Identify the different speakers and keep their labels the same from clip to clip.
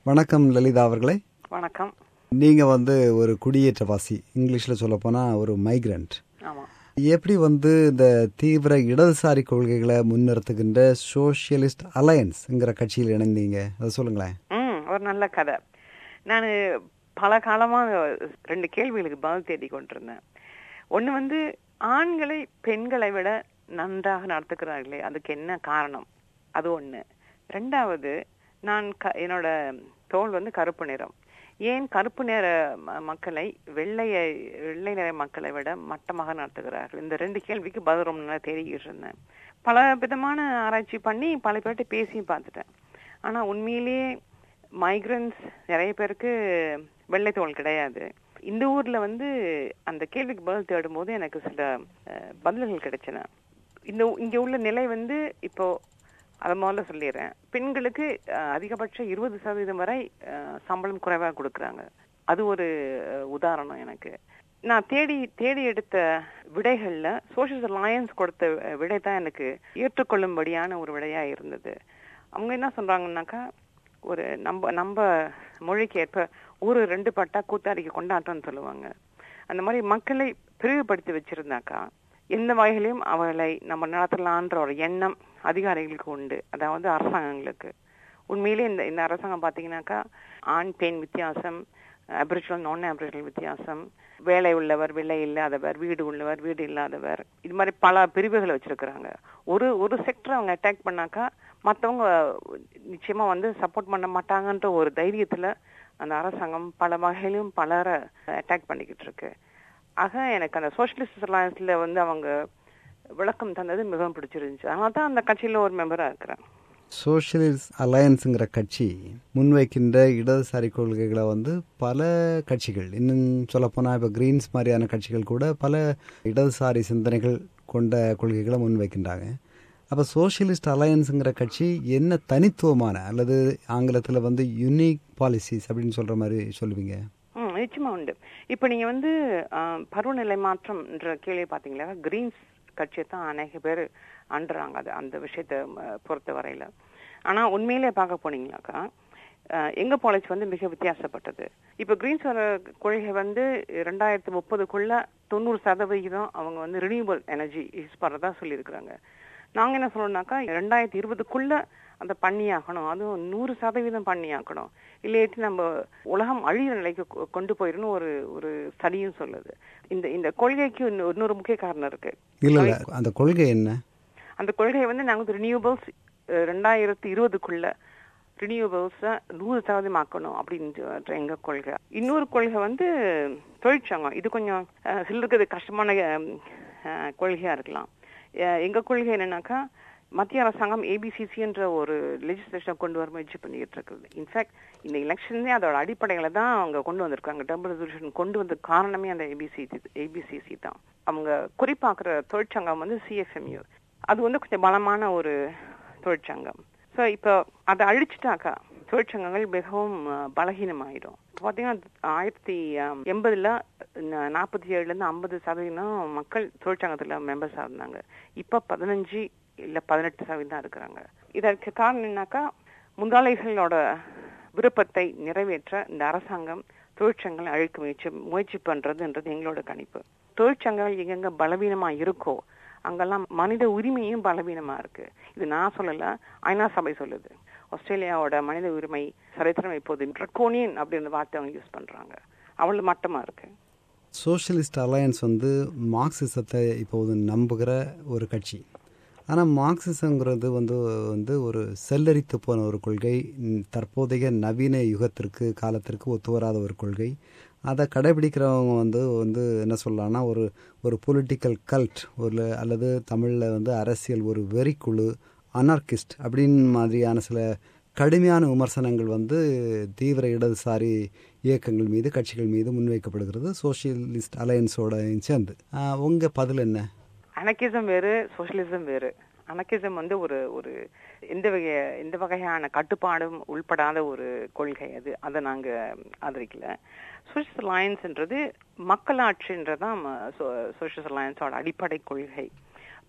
Speaker 1: வணக்கம் லலிதா அவர்களே
Speaker 2: வணக்கம்
Speaker 1: நீங்க வந்து ஒரு குடியேற்றவாசி இங்கிலீஷ்ல சொல்ல போனா ஒரு மைக்ரண்ட்
Speaker 2: ஆமா
Speaker 1: எப்படி வந்து இந்த தீவிர இடதுசாரி கொள்கைகளை முன்னிறுத்துகின்ற சோசியலிஸ்ட் அலையன்ஸ்ங்கிற கட்சியில் இணைந்தீங்க அதை சொல்லுங்களேன்
Speaker 2: ம் ஒரு நல்ல கதை நான் பல காலமா ரெண்டு கேள்விகளுக்கு பதில் தேடி கொண்டிருந்தேன் ஒண்ணு வந்து ஆண்களை பெண்களை விட நன்றாக நடத்துக்கிறார்களே அதுக்கு என்ன காரணம் அது ஒண்ணு ரெண்டாவது நான் க என்னோட தோல் வந்து கருப்பு நிறம் ஏன் கருப்பு நிற ம- மக்களை வெள்ளையை வெள்ளை நிற மக்களை விட மட்டமாக நடத்துகிறார்கள் இந்த ரெண்டு கேள்விக்கு பதில் ரொம்ப நல்லா தேடிக்கிட்டு இருந்தேன் பல விதமான ஆராய்ச்சி பண்ணி பல பேர்கிட்ட பேசியும் பார்த்துட்டேன் ஆனா உண்மையிலேயே மைக்ரன்ஸ் நிறைய பேருக்கு வெள்ளை தோல் கிடையாது இந்த ஊர்ல வந்து அந்த கேள்விக்கு பதில் தேடும் போது எனக்கு சில அஹ், பதில்கள் கிடைச்சன இந்த இங்க உள்ள நிலை வந்து இப்போ அதை முதல்ல சொல்லிடுறேன் பெண்களுக்கு அஹ், அதிகபட்சம் இருபது சதவீதம் வரை அஹ், சம்பளம் குறைவாக கொடுக்குறாங்க அது ஒரு அஹ், உதாரணம் எனக்கு நான் தேடி தேடி எடுத்த விடைகள்ல சோசியல் அலையன்ஸ் கொடுத்த அஹ், விடை தான் எனக்கு ஏற்றுக்கொள்ளும்படியான ஒரு விடையா இருந்தது அவங்க என்ன சொல்றாங்கன்னாக்கா ஒரு நம்ம நம்ம மொழிக்கு ஏற்ப ஊரு ரெண்டு பட்டா கூத்தாடிக்கு கொண்டாட்டம்னு சொல்லுவாங்க அந்த மாதிரி மக்களை பிரிவுபடுத்தி வச்சிருந்தாக்கா எந்த வகையிலையும் அவர்களை நம்ம நடத்தலான்ற ஒரு எண்ணம் அதிகாரிகளுக்கு உண்டு அதாவது அரசாங்கங்களுக்கு உண்மையிலே இந்த இந்த அரசாங்கம் பாத்தீங்கன்னாக்கா ஆண் பெண் வித்தியாசம் அபிரிஜுவல் நான் அபிரிஜுவல் வித்தியாசம் வேலை உள்ளவர் வேலை இல்லாதவர் வீடு உள்ளவர் வீடு இல்லாதவர் இது மாதிரி பல பிரிவுகளை வச்சிருக்கிறாங்க ஒரு ஒரு செக்டர் அவங்க அட்டாக் பண்ணாக்கா மத்தவங்க நிச்சயமா வந்து சப்போர்ட் பண்ண மாட்டாங்கன்ற ஒரு தைரியத்துல அந்த அரசாங்கம் பல வகையிலும் பலரை அட்டாக் பண்ணிக்கிட்டு இருக்கு ஆக எனக்கு அந்த சோசியலிஸ்ட் அலையன்ஸ்ல வந்து அவங்க விளக்கம் தந்தது மிகவும் பிடிச்சிருந்துச்சு அதனால தான் அந்த கட்சியில ஒரு மெம்பரா இருக்கிறேன்
Speaker 1: சோசியலிஸ்ட் அலையன்ஸுங்கிற கட்சி முன்வைக்கின்ற இடதுசாரி கொள்கைகளை வந்து பல கட்சிகள் இன்னும் சொல்லப்போனால் இப்போ கிரீன்ஸ் மாதிரியான கட்சிகள் கூட பல இடதுசாரி சிந்தனைகள் கொண்ட கொள்கைகளை முன்வைக்கின்றாங்க அப்போ சோசியலிஸ்ட் அலையன்ஸுங்கிற கட்சி என்ன தனித்துவமான அல்லது ஆங்கிலத்தில் வந்து யுனிக் பாலிசிஸ் அப்படின்னு சொல்கிற மாதிரி சொல்லுவீங்க
Speaker 2: ம் நிச்சயமா உண்டு இப்போ நீங்க வந்து ஆஹ், பருவநிலை மாற்றம்ன்ற கேள்வி பாத்தீங்களா கிரீன்ஸ் கட்சியை தான் அநேக பேர் அண்டுறாங்க அது அந்த விஷயத்தை ம- பொறுத்த வரையில ஆனா உண்மையிலே பார்க்க போனீங்களாக்கா ஆஹ், எங்க பாலிசி வந்து மிக வித்தியாசப்பட்டது இப்போ கிரீன்ஸ் வர கொள்கை வந்து ரெண்டாயிரத்தி முப்பதுக்குள்ள தொண்ணூறு சதவிகிதம் அவங்க வந்து ரினியூவபிள் எனர்ஜி யூஸ் பண்றதா சொல்லியிருக்கிறாங்க நாங்க என்ன சொல்லணும்னாக்கா ரெண்டாயிரத்தி இருபதுக்குள்ள அந்த பண்ணியாகணும் அதுவும் நூறு சதவீதம் பண்ணியாக்கணும் இல்லாட்டி நம்ம உலகம் அழியிற நிலைக்கு கொ- கொண்டு போயிடணும் ஒரு ஒரு ஸ்டடியும் சொல்லுது இந்த இந்த கொள்கைக்கு இன்னொரு இன்னொரு முக்கிய காரணம் இருக்கு
Speaker 1: இல்லை இல்லை அந்த கொள்கை என்ன
Speaker 2: அந்த கொள்கையை வந்து நாங்க வந்து ரினியூவபிள்ஸ் ரெண்டாயிரத்தி இருபதுக்குள்ள ரினியூவபிள்ஸ நூறு சதவீதம் ஆக்கணும் அப்படின்ற எங்க கொள்கை இன்னொரு கொள்கை வந்து தொழிற்சங்கம் இது கொஞ்சம் அஹ், சிலருக்கு இது கஷ்டமான அஹ், அஹ், கொள்கையா இருக்கலாம் அஹ், எங்க கொள்கை என்னன்னாக்கா மத்திய அரசாங்கம் ஏபிசிசி என்ற ஒரு லெஜிஸ்லேஷன் கொண்டு வர முயற்சி பண்ணிட்டு இருக்குது இன்ஃபேக்ட் இந்த எலெக்ஷன்லேயே அதோட அடிப்படையில தான் அவங்க கொண்டு வந்திருக்காங்க டபுள் ரெசல்யூஷன் கொண்டு வந்த காரணமே அந்த ஏபிசி ஏபிசிசி தான் அவங்க குறிப்பாக்குற தொழிற்சங்கம் வந்து சிஎஃப்எம்யூ அது வந்து கொஞ்சம் பலமான ஒரு தொழிற்சங்கம் ஸோ இப்போ அதை அழிச்சிட்டாக்கா தொழிற்சங்கங்கள் மிகவும் அஹ், பலகீனமாயிடும் இப்போ பார்த்தீங்கன்னா ஆயிரத்தி அஹ், எண்பதுல ந- நாற்பத்தி ஏழுலேருந்து ஐம்பது சதவீதம் மக்கள் தொழிற்சங்கத்தில் மெம்பர்ஸாக இருந்தாங்க இப்போ பதினஞ்சு இல்லை பதினெட்டு சதவீதம் தான் இருக்கிறாங்க இதற்கு காரணம் என்னன்னாக்கா முதலாளிகளோட விருப்பத்தை நிறைவேற்ற இந்த அரசாங்கம் தொழிற்சங்கங்களை அழிக்க முயற்சி முயற்சி பண்றதுன்றது எங்களோட கணிப்பு தொழிற்சங்கங்கள் எங்கெங்க பலவீனமா இருக்கோ அங்கெல்லாம் மனித உரிமையும் பலவீனமா இருக்கு இது நான் சொல்லல ஐநா சபை சொல்லுது ஆஸ்திரேலியாவோட மனித உரிமை சரித்திரம் இப்போது ட்ரக்கோனியன் அப்படின்ற வார்த்தை அவங்க யூஸ் பண்றாங்க அவ்வளவு மட்டமா இருக்கு
Speaker 1: சோஷியலிஸ்ட் அலையன்ஸ் வந்து மார்க்சிசத்தை இப்போது நம்புகிற ஒரு கட்சி ஆனால் மார்க்சிசங்கிறது வந்து வந்து ஒரு செல்லரித்து போன ஒரு கொள்கை ம், தற்போதைய நவீன யுகத்திற்கு காலத்திற்கு ஒத்து வராத ஒரு கொள்கை அதை கடைபிடிக்கிறவங்க வந்து வந்து என்ன சொல்லலாம்னா ஒரு ஒரு பொலிட்டிக்கல் கல்ட் ஒரு அல்லது தமிழில் வந்து அரசியல் ஒரு வெறிக்குழு அனார்கிஸ்ட் அப்படின்னு மாதிரியான சில கடுமையான விமர்சனங்கள் வந்து தீவிர இடதுசாரி இயக்கங்கள் மீது கட்சிகள் மீது முன்வைக்கப்படுகிறது சோஷியலிஸ்ட் அலையன்ஸோட சேர்ந்து ஆஹ், உங்க பதில் என்ன
Speaker 2: அனக்கிசம் வேறு சோஷியலிசம் வேறு அனக்கிசம் வந்து ஒரு ஒரு எந்த வகை எந்த வகையான கட்டுப்பாடும் உள்படாத ஒரு கொள்கை அது அதை நாங்க ஆதரிக்கல சோஷியல் அலையன்ஸ்ன்றது மக்களாட்சின்றதான் சோஷியல் அலையன்ஸோட அடிப்படை கொள்கை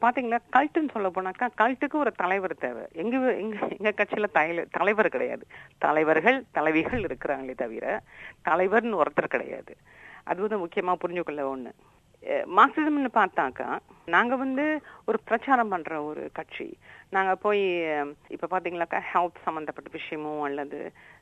Speaker 2: பாத்தீங்கன்னா கல்ட்டுன்னு சொல்ல போனாக்கா கல்ட்டுக்கு ஒரு தலைவர் தேவை எங்க எங்க எங்க கட்சியில தலை தலைவர் கிடையாது தலைவர்கள் தலைவிகள் இருக்கிறாங்களே தவிர தலைவர்னு ஒருத்தர் கிடையாது அது வந்து முக்கியமா புரிஞ்சுக்கொள்ள ஒண்ணு மார்க்சிசம்னு பார்த்தாக்கா நாங்க வந்து ஒரு பிரச்சாரம் பண்ற ஒரு கட்சி நாங்க போய் இப்ப பாத்தீங்கன்னாக்கா ஹெல்த் சம்பந்தப்பட்ட விஷயமோ அல்லது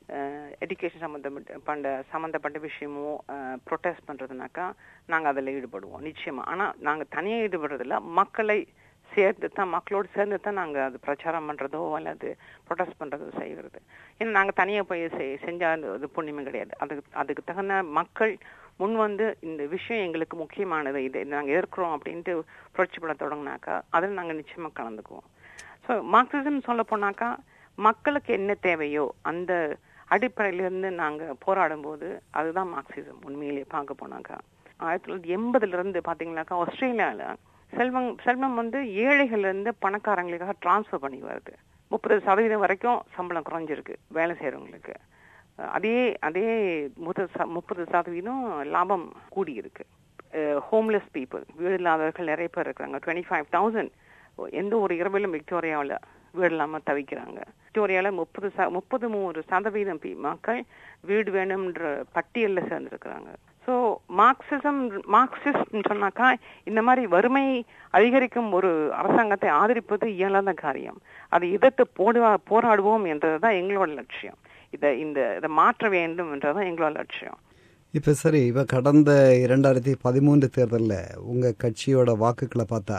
Speaker 2: எஜுகேஷன் சம்பந்தப்பட்ட பண்ண சம்பந்தப்பட்ட விஷயமோ ப்ரொட்டஸ்ட் பண்றதுனாக்கா நாங்க அதுல ஈடுபடுவோம் நிச்சயமா ஆனா நாங்க தனியா ஈடுபடுறதில்ல மக்களை சேர்ந்து தான் மக்களோடு சேர்ந்து தான் நாங்க அது பிரச்சாரம் பண்றதோ அல்லது ப்ரொட்டஸ்ட் பண்றதோ செய்கிறது ஏன்னா நாங்க தனியா போய் செஞ்சா அது புண்ணியமே கிடையாது அதுக்கு அதுக்கு தகுந்த மக்கள் முன் வந்து இந்த விஷயம் எங்களுக்கு முக்கியமானது இது நாங்க இருக்கிறோம் அப்படின்ட்டு புரட்சி பட தொடங்கினாக்கா அதில் நாங்க நிச்சயமா கலந்துக்குவோம் ஸோ மார்க்சிசம் சொல்ல போனாக்கா மக்களுக்கு என்ன தேவையோ அந்த அடிப்படையிலிருந்து நாங்க போராடும் போது அதுதான் மார்க்சிசம் உண்மையிலேயே பார்க்க போனாக்கா ஆயிரத்தி தொள்ளாயிரத்தி எண்பதுல இருந்து பாத்தீங்கன்னாக்கா ஆஸ்திரேலியால செல்வம் செல்வம் வந்து ஏழைகள்ல இருந்து பணக்காரங்களுக்காக டிரான்ஸ்ஃபர் பண்ணி வருது முப்பது சதவீதம் வரைக்கும் சம்பளம் குறைஞ்சிருக்கு வேலை செய்யறவங்களுக்கு அதே அதே முப்பது சதவீதம் லாபம் கூடி இருக்கு ஹோம்லெஸ் பீப்புள் வீடு இல்லாதவர்கள் நிறைய பேர் இருக்கிறாங்க டுவெண்ட்டி ஃபைவ் தௌசண்ட் எந்த ஒரு இரவிலும் விக்டோரியாவில் வீடு இல்லாம தவிக்கிறாங்க விக்டோரியால முப்பது ச முப்பது மூணு சதவீதம் மக்கள் வீடு வேணும்ன்ற பட்டியலில் சேர்ந்திருக்கிறாங்க ஸோ மார்க்சிசம் மார்க்சிஸ்ட் சொன்னாக்கா இந்த மாதிரி வறுமை அதிகரிக்கும் ஒரு அரசாங்கத்தை ஆதரிப்பது இயலாத காரியம் அதை எதிர்த்து போடுவா போராடுவோம் என்றதுதான் எங்களோட லட்சியம் இதை இந்த இதை மாற்ற வேண்டும் என்றதான் எங்களோட லட்சியம்
Speaker 1: இப்போ சரி இப்போ கடந்த இரண்டாயிரத்தி பதிமூன்று தேர்தலில் உங்கள் கட்சியோட வாக்குகளை பார்த்தா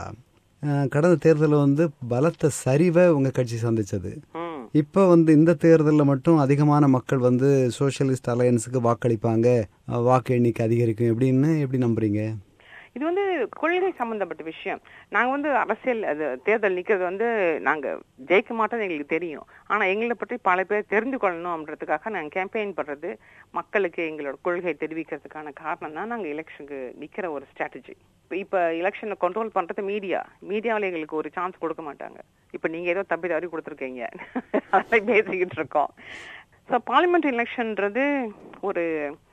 Speaker 1: கடந்த தேர்தலில் வந்து பலத்த சரிவை உங்கள் கட்சி சந்திச்சது இப்போ வந்து இந்த தேர்தலில் மட்டும் அதிகமான மக்கள் வந்து சோசியலிஸ்ட் அலையன்ஸுக்கு வாக்களிப்பாங்க வாக்கு எண்ணிக்கை அதிகரிக்கும் எப்படின்னு எப்படி நம்புறீங்க
Speaker 2: இது வந்து கொள்கை சம்பந்தப்பட்ட விஷயம் நாங்க வந்து அரசியல் அது தேர்தல் நிக்கிறது வந்து நாங்க ஜெயிக்க மாட்டோம்னு எங்களுக்கு தெரியும் ஆனா எங்களை பற்றி பல பேர் தெரிந்து கொள்ளணும் அப்படின்றதுக்காக நாங்க கேம்பெயின் பண்றது மக்களுக்கு எங்களோட கொள்கை தெரிவிக்கிறதுக்கான காரணம் தான் நாங்க எலெக்ஷனுக்கு நிக்கிற ஒரு ஸ்ட்ராட்டஜி இப்ப எலெக்ஷனை கண்ட்ரோல் பண்றது மீடியா மீடியாவில எங்களுக்கு ஒரு சான்ஸ் கொடுக்க மாட்டாங்க இப்ப நீங்க ஏதோ தப்பி தவறி கொடுத்துருக்கீங்க அதை பேசிக்கிட்டு இருக்கோம் ஸோ பார்லிமெண்ட் எலெக்ஷன்ன்றது ஒரு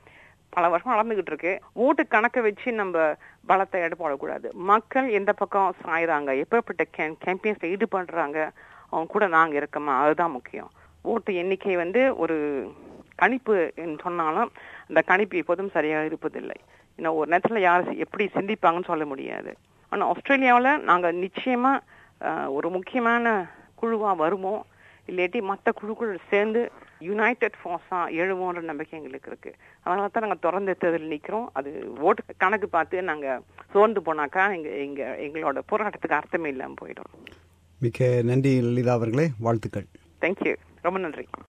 Speaker 2: பல வருஷம் நடந்துகிட்டு இருக்கு ஓட்டு கணக்க வச்சு நம்ம பலத்தை எடை போடக்கூடாது மக்கள் எந்த பக்கம் சாயிறாங்க எப்பேற்பட்ட கேம்பெயின்ஸ்ல ஈடுபடுறாங்க அவங்க கூட நாங்க இருக்கோமா அதுதான் முக்கியம் ஓட்டு எண்ணிக்கை வந்து ஒரு கணிப்பு சொன்னாலும் அந்த கணிப்பு எப்போதும் சரியாக இருப்பதில்லை இன்னும் ஒரு நேரத்துல யார் எப்படி சிந்திப்பாங்கன்னு சொல்ல முடியாது ஆனா ஆஸ்திரேலியாவில் நாங்க நிச்சயமா ஒரு முக்கியமான குழுவா வருவோம் இல்லாட்டி மற்ற குழுக்கள் சேர்ந்து யுனைடெட் ஃபோர்ஸா எழுவோன்ற நம்பிக்கை எங்களுக்கு இருக்கு அதனால தான் நாங்கள் தொடர்ந்து தேர்தல் நிற்கிறோம் அது ஓட்டு கணக்கு பார்த்து நாங்கள் சோர்ந்து போனாக்கா எங்க எங்க எங்களோட போராட்டத்துக்கு அர்த்தமே இல்லாமல் போயிடும்
Speaker 1: மிக்க நன்றி லலிதா அவர்களே வாழ்த்துக்கள்
Speaker 2: தேங்க்யூ ரொம்ப நன்றி